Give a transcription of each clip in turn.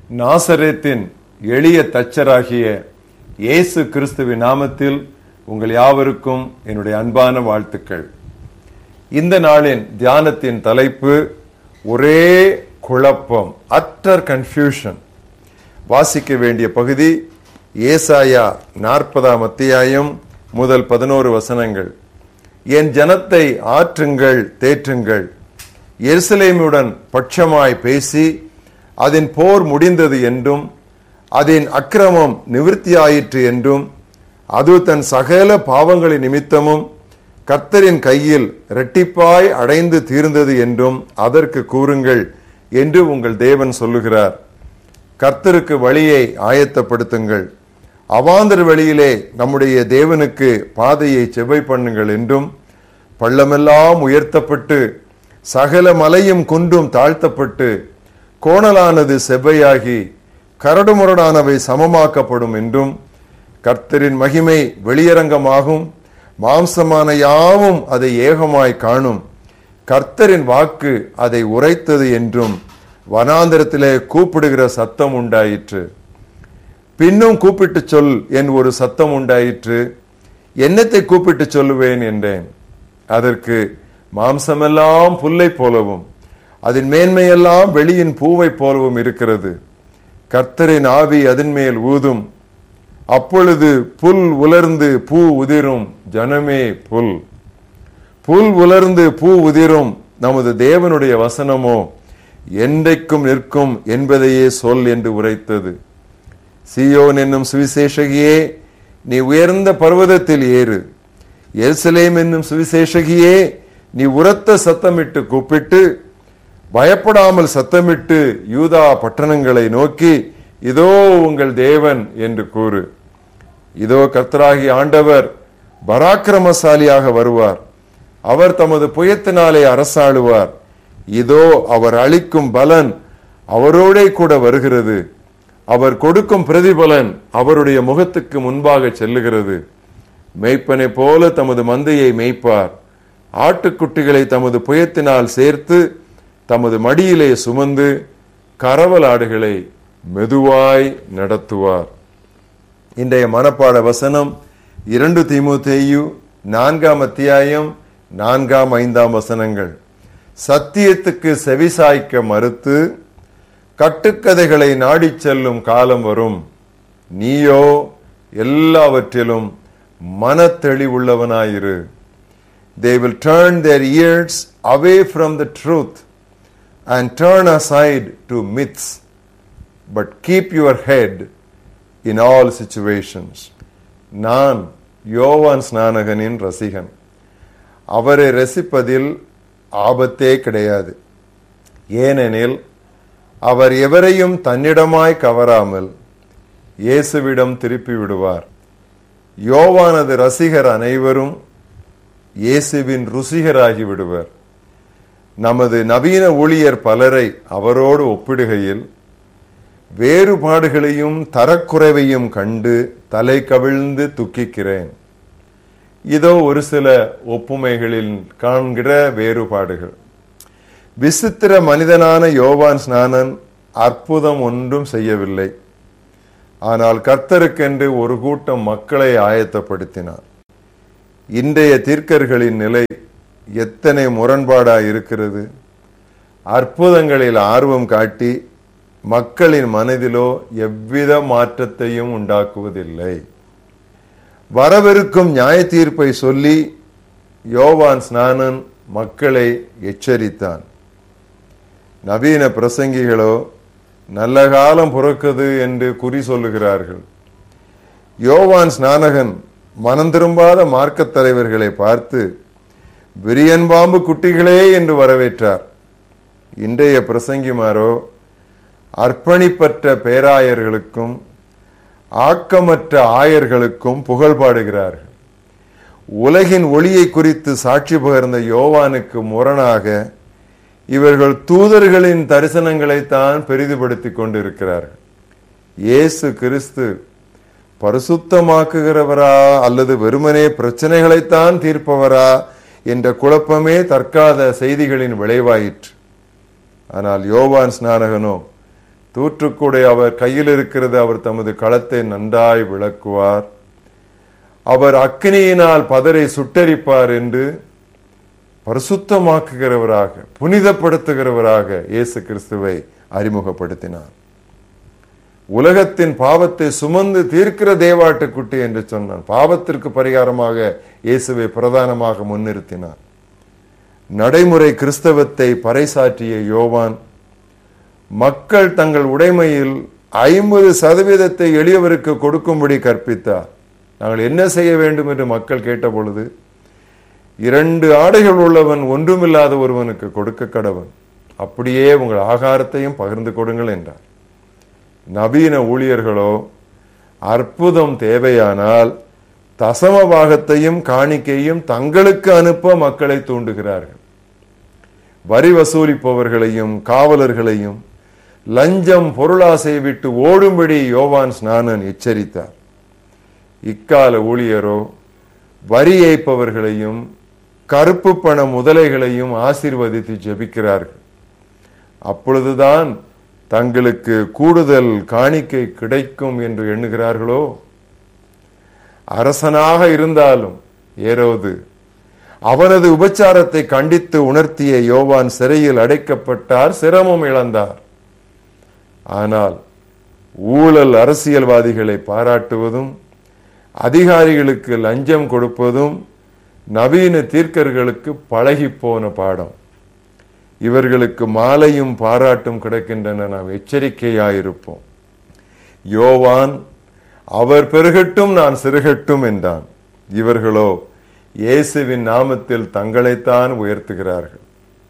நாசரேத்தின் எளிய தச்சராகிய இயேசு கிறிஸ்துவின் நாமத்தில் உங்கள் யாவருக்கும் என்னுடைய அன்பான வாழ்த்துக்கள் இந்த நாளின் தியானத்தின் தலைப்பு ஒரே குழப்பம் அட்டர் கன்ஃபியூஷன் வாசிக்க வேண்டிய பகுதி ஏசாயா நாற்பதாம் அத்தியாயம் முதல் பதினோரு வசனங்கள் என் ஜனத்தை ஆற்றுங்கள் தேற்றுங்கள் எருசலேமுடன் பட்சமாய் பேசி அதன் போர் முடிந்தது என்றும் அதன் அக்கிரமம் நிவிருத்தியாயிற்று என்றும் அது தன் சகல பாவங்களின் நிமித்தமும் கர்த்தரின் கையில் இரட்டிப்பாய் அடைந்து தீர்ந்தது என்றும் அதற்கு கூறுங்கள் என்று உங்கள் தேவன் சொல்லுகிறார் கர்த்தருக்கு வழியை ஆயத்தப்படுத்துங்கள் அவாந்தர் வழியிலே நம்முடைய தேவனுக்கு பாதையை செவ்வை பண்ணுங்கள் என்றும் பள்ளமெல்லாம் உயர்த்தப்பட்டு சகல மலையும் குன்றும் தாழ்த்தப்பட்டு கோணலானது செவ்வையாகி கரடுமுரடானவை சமமாக்கப்படும் என்றும் கர்த்தரின் மகிமை வெளியரங்கமாகும் மாம்சமான யாவும் அதை ஏகமாய் காணும் கர்த்தரின் வாக்கு அதை உரைத்தது என்றும் வனாந்திரத்திலே கூப்பிடுகிற சத்தம் உண்டாயிற்று பின்னும் கூப்பிட்டு சொல் என் ஒரு சத்தம் உண்டாயிற்று என்னத்தை கூப்பிட்டு சொல்லுவேன் என்றேன் அதற்கு மாம்சமெல்லாம் புல்லை போலவும் அதன் மேன்மையெல்லாம் வெளியின் பூவை போலவும் இருக்கிறது கர்த்தரின் ஆவி அதன் மேல் ஊதும் அப்பொழுது புல் உலர்ந்து பூ உதிரும் ஜனமே புல் புல் உலர்ந்து பூ உதிரும் நமது தேவனுடைய வசனமோ என்றைக்கும் நிற்கும் என்பதையே சொல் என்று உரைத்தது சியோன் என்னும் சுவிசேஷகியே நீ உயர்ந்த பர்வதத்தில் ஏறு எருசலேம் என்னும் சுவிசேஷகியே நீ உரத்த சத்தமிட்டு கூப்பிட்டு பயப்படாமல் சத்தமிட்டு யூதா பட்டணங்களை நோக்கி இதோ உங்கள் தேவன் என்று கூறு இதோ கர்த்தராகி ஆண்டவர் பராக்கிரமசாலியாக வருவார் அவர் தமது புயத்தினாலே அரசாளுவார் இதோ அவர் அளிக்கும் பலன் அவரோடே கூட வருகிறது அவர் கொடுக்கும் பிரதிபலன் அவருடைய முகத்துக்கு முன்பாக செல்லுகிறது மெய்ப்பனை போல தமது மந்தையை மேய்ப்பார் ஆட்டுக்குட்டிகளை தமது புயத்தினால் சேர்த்து தமது மடியிலே சுமந்து கரவல் ஆடுகளை மெதுவாய் நடத்துவார் இன்றைய மனப்பாட வசனம் இரண்டு திமுத்தேயு நான்காம் அத்தியாயம் நான்காம் ஐந்தாம் வசனங்கள் சத்தியத்துக்கு செவிசாய்க்க மறுத்து கட்டுக்கதைகளை நாடிச் செல்லும் காலம் வரும் நீயோ எல்லாவற்றிலும் மனத்தெளிவுள்ளவனாயிரு they will turn their ears away from the truth and turn aside to myths but keep your head in all situations நான் யோவான் ஸ்நானகனின் ரசிகன் அவரை ரசிப்பதில் ஆபத்தே கிடையாது ஏனெனில் அவர் எவரையும் தன்னிடமாய் கவராமல் இயேசுவிடம் திருப்பி விடுவார் யோவானது ரசிகர் அனைவரும் இயேசுவின் ருசிகராகி விடுவர் நமது நவீன ஊழியர் பலரை அவரோடு ஒப்பிடுகையில் வேறுபாடுகளையும் தரக்குறைவையும் கண்டு தலை கவிழ்ந்து துக்கிக்கிறேன் இதோ ஒரு சில ஒப்புமைகளில் காண்கிற வேறுபாடுகள் விசித்திர மனிதனான யோவான் ஸ்நானன் அற்புதம் ஒன்றும் செய்யவில்லை ஆனால் கர்த்தருக்கென்று ஒரு கூட்டம் மக்களை ஆயத்தப்படுத்தினார் இன்றைய தீர்க்கர்களின் நிலை எத்தனை முரண்பாடா இருக்கிறது அற்புதங்களில் ஆர்வம் காட்டி மக்களின் மனதிலோ எவ்வித மாற்றத்தையும் உண்டாக்குவதில்லை வரவிருக்கும் நியாய தீர்ப்பை சொல்லி யோவான் ஸ்நானன் மக்களை எச்சரித்தான் நவீன பிரசங்கிகளோ நல்ல காலம் பிறக்குது என்று குறி சொல்லுகிறார்கள் யோவான் ஸ்நானகன் மனம் திரும்பாத மார்க்கத் தலைவர்களை பார்த்து விரியன் பாம்பு குட்டிகளே என்று வரவேற்றார் இன்றைய பிரசங்கிமாரோ அர்ப்பணிப்பற்ற பேராயர்களுக்கும் ஆக்கமற்ற ஆயர்களுக்கும் புகழ் பாடுகிறார்கள் உலகின் ஒளியை குறித்து சாட்சி பகர்ந்த யோவானுக்கு முரணாக இவர்கள் தூதர்களின் தரிசனங்களைத்தான் பெரிதுபடுத்திக் கொண்டிருக்கிறார்கள் இயேசு கிறிஸ்து பரிசுத்தமாக்குகிறவரா அல்லது வெறுமனே பிரச்சனைகளைத்தான் தீர்ப்பவரா என்ற குழப்பமே தற்காத செய்திகளின் விளைவாயிற்று ஆனால் யோவான் ஸ்நானகனோ தூற்றுக்கூடை அவர் கையில் இருக்கிறது அவர் தமது களத்தை நன்றாய் விளக்குவார் அவர் அக்னியினால் பதரை சுட்டரிப்பார் என்று பரிசுத்தமாக்குகிறவராக புனிதப்படுத்துகிறவராக இயேசு கிறிஸ்துவை அறிமுகப்படுத்தினார் உலகத்தின் பாவத்தை சுமந்து தீர்க்கிற தேவாட்டுக்குட்டி என்று சொன்னான் பாவத்திற்கு பரிகாரமாக இயேசுவை பிரதானமாக முன்னிறுத்தினார் நடைமுறை கிறிஸ்தவத்தை பறைசாற்றிய யோவான் மக்கள் தங்கள் உடைமையில் ஐம்பது சதவீதத்தை எளியவருக்கு கொடுக்கும்படி கற்பித்தார் நாங்கள் என்ன செய்ய வேண்டும் என்று மக்கள் கேட்ட பொழுது இரண்டு ஆடைகள் உள்ளவன் ஒன்றுமில்லாத ஒருவனுக்கு கொடுக்க கடவன் அப்படியே உங்கள் ஆகாரத்தையும் பகிர்ந்து கொடுங்கள் என்றார் நவீன ஊழியர்களோ அற்புதம் தேவையானால் தசம பாகத்தையும் காணிக்கையும் தங்களுக்கு அனுப்ப மக்களை தூண்டுகிறார்கள் வரி வசூலிப்பவர்களையும் காவலர்களையும் லஞ்சம் பொருளாசை விட்டு ஓடும்படி யோவான் ஸ்நானன் எச்சரித்தார் இக்கால ஊழியரோ வரி ஏய்ப்பவர்களையும் கருப்பு பண முதலைகளையும் ஆசீர்வதித்து ஜெபிக்கிறார்கள் அப்பொழுதுதான் தங்களுக்கு கூடுதல் காணிக்கை கிடைக்கும் என்று எண்ணுகிறார்களோ அரசனாக இருந்தாலும் ஏரோது அவனது உபச்சாரத்தை கண்டித்து உணர்த்திய யோவான் சிறையில் அடைக்கப்பட்டார் சிரமம் இழந்தார் ஆனால் ஊழல் அரசியல்வாதிகளை பாராட்டுவதும் அதிகாரிகளுக்கு லஞ்சம் கொடுப்பதும் நவீன தீர்க்கர்களுக்கு பழகி போன பாடம் இவர்களுக்கு மாலையும் பாராட்டும் கிடைக்கின்றன நாம் எச்சரிக்கையாயிருப்போம் யோவான் அவர் பெருகட்டும் நான் சிறுகட்டும் என்றான் இவர்களோ இயேசுவின் நாமத்தில் தங்களைத்தான் உயர்த்துகிறார்கள்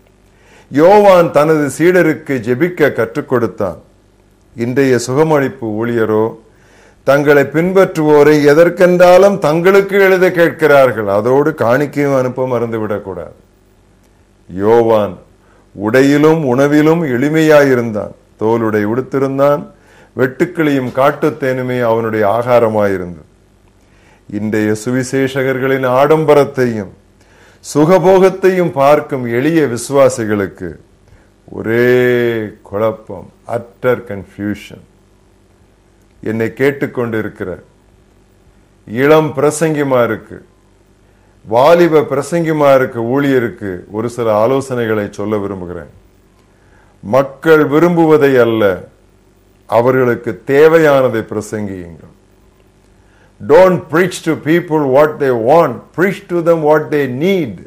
யோவான் தனது சீடருக்கு ஜெபிக்க கற்றுக் கொடுத்தான் இன்றைய சுகமளிப்பு ஊழியரோ தங்களை பின்பற்றுவோரை எதற்கென்றாலும் தங்களுக்கு எழுத கேட்கிறார்கள் அதோடு காணிக்கையும் அனுப்ப மறந்துவிடக்கூடாது யோவான் உடையிலும் உணவிலும் எளிமையாயிருந்தான் தோலுடை உடுத்திருந்தான் வெட்டுக்கிளியும் காட்டுத்தேனுமே அவனுடைய ஆகாரமாயிருந்தது இன்றைய சுவிசேஷகர்களின் ஆடம்பரத்தையும் சுகபோகத்தையும் பார்க்கும் எளிய விசுவாசிகளுக்கு ஒரே குழப்பம் அட்டர் கன்ஃபியூஷன் என்னை கேட்டுக்கொண்டிருக்கிற இளம் பிரசங்கிமா இருக்கு வாலிப பிரசங்கிமா இருக்கு ஊழியருக்கு ஒரு சில ஆலோசனைகளை சொல்ல விரும்புகிறேன் மக்கள் விரும்புவதை அல்ல அவர்களுக்கு தேவையானதை பிரசங்கியுங்கள் don't preach to people what they want preach to them what they need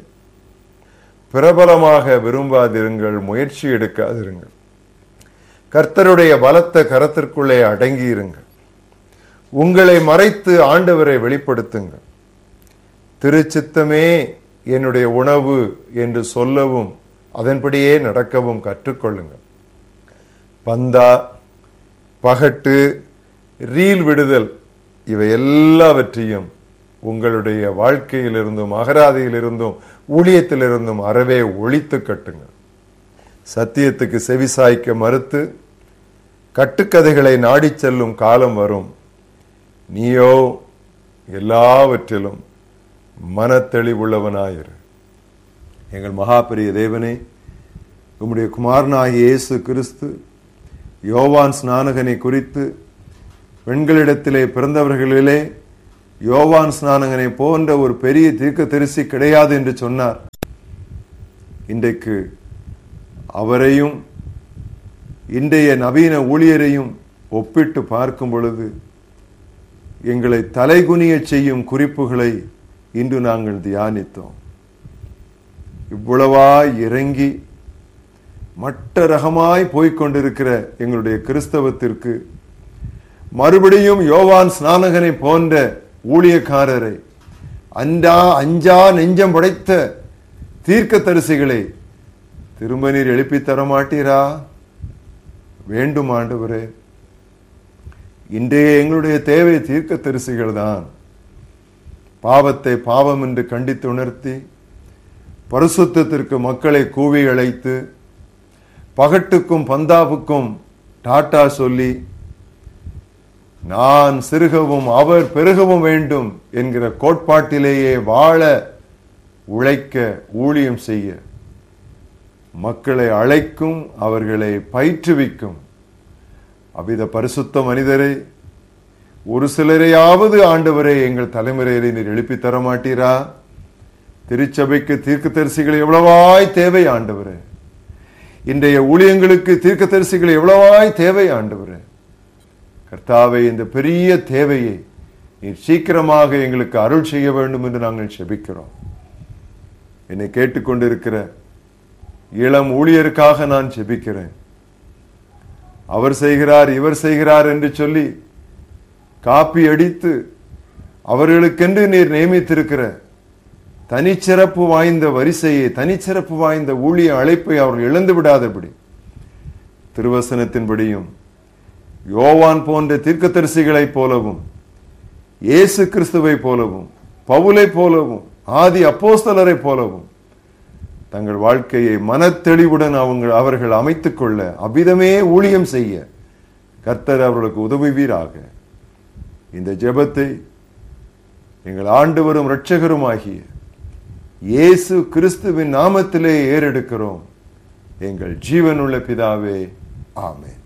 பிரபலமாக விரும்பாதிருங்கள் முயற்சி எடுக்காதிருங்கள் கர்த்தருடைய பலத்த கரத்திற்குள்ளே அடங்கியிருங்கள் உங்களை மறைத்து ஆண்டவரை வெளிப்படுத்துங்கள் திருச்சித்தமே என்னுடைய உணவு என்று சொல்லவும் அதன்படியே நடக்கவும் கற்றுக்கொள்ளுங்கள் பந்தா பகட்டு ரீல் விடுதல் இவை எல்லாவற்றையும் உங்களுடைய வாழ்க்கையிலிருந்தும் அகராதியிலிருந்தும் ஊழியத்திலிருந்தும் அறவே ஒழித்து கட்டுங்கள் சத்தியத்துக்கு செவிசாய்க்க மறுத்து கட்டுக்கதைகளை நாடிச் செல்லும் காலம் வரும் நீயோ எல்லாவற்றிலும் மனத்தெளிவுள்ளவனாயிரு எங்கள் மகாபெரிய தேவனே உம்முடைய குமாரனாகிய இயேசு கிறிஸ்து யோவான் ஸ்நானகனை குறித்து பெண்களிடத்திலே பிறந்தவர்களிலே யோவான் ஸ்நானகனை போன்ற ஒரு பெரிய தீர்க்க தரிசி கிடையாது என்று சொன்னார் இன்றைக்கு அவரையும் இன்றைய நவீன ஊழியரையும் ஒப்பிட்டு பார்க்கும் பொழுது எங்களை தலைகுனிய செய்யும் குறிப்புகளை இன்று நாங்கள் தியானித்தோம் இவ்வளவாய் இறங்கி மட்ட ரகமாய் போய்கொண்டிருக்கிற எங்களுடைய கிறிஸ்தவத்திற்கு மறுபடியும் யோவான் ஸ்நானகனை போன்ற ஊழியக்காரரை அஞ்சா அஞ்சா நெஞ்சம் படைத்த தீர்க்க தரிசிகளை திரும்ப நீர் எழுப்பி தர மாட்டீரா வேண்டும் ஆண்டவரே இன்றைய எங்களுடைய தேவை தீர்க்க தரிசிகள் தான் பாவத்தை பாவம் என்று கண்டித்து உணர்த்தி பரிசுத்தத்திற்கு மக்களை கூவி அழைத்து பகட்டுக்கும் பந்தாவுக்கும் டாட்டா சொல்லி நான் சிறுகவும் அவர் பெருகவும் வேண்டும் என்கிற கோட்பாட்டிலேயே வாழ உழைக்க ஊழியம் செய்ய மக்களை அழைக்கும் அவர்களை பயிற்றுவிக்கும் அவ்வித பரிசுத்த மனிதரை ஒரு சிலரையாவது ஆண்டவரை எங்கள் தலைமுறையிலே நீர் எழுப்பி தர மாட்டீரா திருச்சபைக்கு தீர்க்கதரிசிகள் எவ்வளவாய் தேவை ஆண்டவரே இன்றைய ஊழியங்களுக்கு தீர்க்கதரிசிகள் எவ்வளவாய் தேவை ஆண்டவரே கர்த்தாவே இந்த பெரிய தேவையை நீர் சீக்கிரமாக எங்களுக்கு அருள் செய்ய வேண்டும் என்று நாங்கள் செபிக்கிறோம் என்னை கேட்டுக்கொண்டிருக்கிற இளம் ஊழியருக்காக நான் செபிக்கிறேன் அவர் செய்கிறார் இவர் செய்கிறார் என்று சொல்லி காப்பி அடித்து அவர்களுக்கென்று நீர் நியமித்திருக்கிற தனிச்சிறப்பு வாய்ந்த வரிசையை தனிச்சிறப்பு வாய்ந்த ஊழிய அழைப்பை அவர்கள் இழந்து விடாதபடி திருவசனத்தின்படியும் யோவான் போன்ற தீர்க்கதரிசிகளைப் போலவும் இயேசு கிறிஸ்துவை போலவும் பவுலை போலவும் ஆதி அப்போஸ்தலரை போலவும் தங்கள் வாழ்க்கையை மனத்தெளிவுடன் அவங்க அவர்கள் அமைத்துக் கொள்ள அவ்விதமே ஊழியம் செய்ய கர்த்தர் அவர்களுக்கு உதவுவீராக இந்த ஜெபத்தை எங்கள் ஆண்டு வரும் இரட்சகருமாகிய இயேசு கிறிஸ்துவின் நாமத்திலே ஏறெடுக்கிறோம் எங்கள் ஜீவனுள்ள பிதாவே ஆமென்